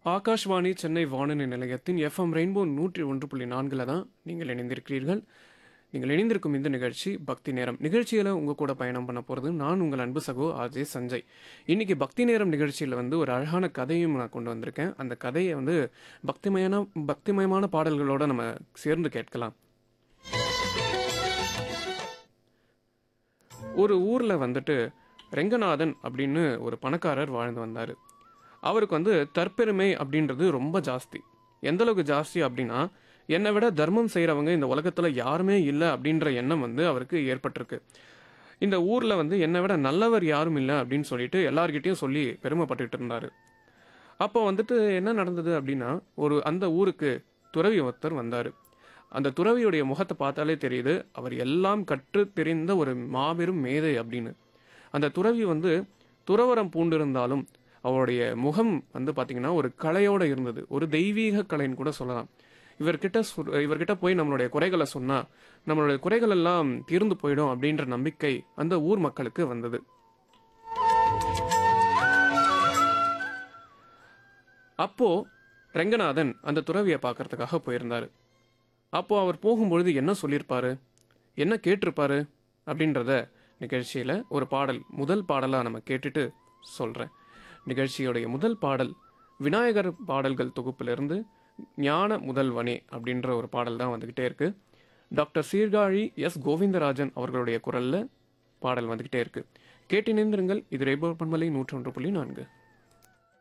ஆகாஷ்வாணி சென்னை வானொலி நிலையத்தின் FM rainbow நூற்றி ஒன்று புள்ளி நான்கில் தான் நீங்கள் இணைந்திருக்கிறீர்கள் நீங்கள் இணைந்திருக்கும் இந்த நிகழ்ச்சி பக்தி நேரம் நிகழ்ச்சியில் உங்கள் கூட பயணம் பண்ண போகிறது நான் உங்கள் அன்பு சகோ ஆஜே சஞ்சய் இன்னைக்கு பக்தி நேரம் நிகழ்ச்சியில் வந்து ஒரு அழகான கதையும் நான் கொண்டு வந்திருக்கேன் அந்த கதையை வந்து பக்திமயமான பக்திமயமான பாடல்களோட நம்ம சேர்ந்து கேட்கலாம் ஒரு ஊரில் வந்துட்டு ரெங்கநாதன் அப்படின்னு ஒரு பணக்காரர் வாழ்ந்து வந்தார் அவருக்கு வந்து தற்பெருமை அப்படின்றது ரொம்ப ஜாஸ்தி எந்த அளவுக்கு ஜாஸ்தி அப்படின்னா என்னை விட தர்மம் செய்கிறவங்க இந்த உலகத்தில் யாருமே இல்லை அப்படின்ற எண்ணம் வந்து அவருக்கு ஏற்பட்டிருக்கு இந்த ஊரில் வந்து என்னை விட நல்லவர் யாரும் இல்லை அப்படின்னு சொல்லிட்டு எல்லார்கிட்டயும் சொல்லி பெருமைப்பட்டுட்டு இருந்தார் அப்போ வந்துட்டு என்ன நடந்தது அப்படின்னா ஒரு அந்த ஊருக்கு துறவி ஒருத்தர் வந்தார் அந்த துறவியுடைய முகத்தை பார்த்தாலே தெரியுது அவர் எல்லாம் கற்று தெரிந்த ஒரு மாபெரும் மேதை அப்படின்னு அந்த துறவி வந்து துறவரம் பூண்டிருந்தாலும் அவருடைய முகம் வந்து பார்த்தீங்கன்னா ஒரு கலையோட இருந்தது ஒரு தெய்வீக கலைன்னு கூட சொல்லலாம் இவர்கிட்ட சொ- இவர்கிட்ட போய் நம்மளுடைய குறைகளை சொன்னா நம்மளுடைய குறைகள் எல்லாம் தீர்ந்து போயிடும் அப்படின்ற நம்பிக்கை அந்த ஊர் மக்களுக்கு வந்தது அப்போ ரெங்கநாதன் அந்த துறவியை பார்க்கறதுக்காக போயிருந்தாரு அப்போ அவர் போகும்பொழுது என்ன சொல்லியிருப்பாரு என்ன கேட்டிருப்பாரு அப்படின்றத நிகழ்ச்சியில் ஒரு பாடல் முதல் பாடலாக நம்ம கேட்டுட்டு சொல்கிறேன் நிகழ்ச்சியுடைய முதல் பாடல் விநாயகர் பாடல்கள் தொகுப்பிலிருந்து ஞான முதல்வனே அப்படின்ற ஒரு பாடல் தான் வந்துக்கிட்டே இருக்கு டாக்டர் சீர்காழி எஸ் கோவிந்தராஜன் அவர்களுடைய குரலில் பாடல் வந்துக்கிட்டே இருக்கு கேட்டிணைந்திருங்கள் இது ரேபோ பண்பலை நூற்றொன்று புள்ளி நான்கு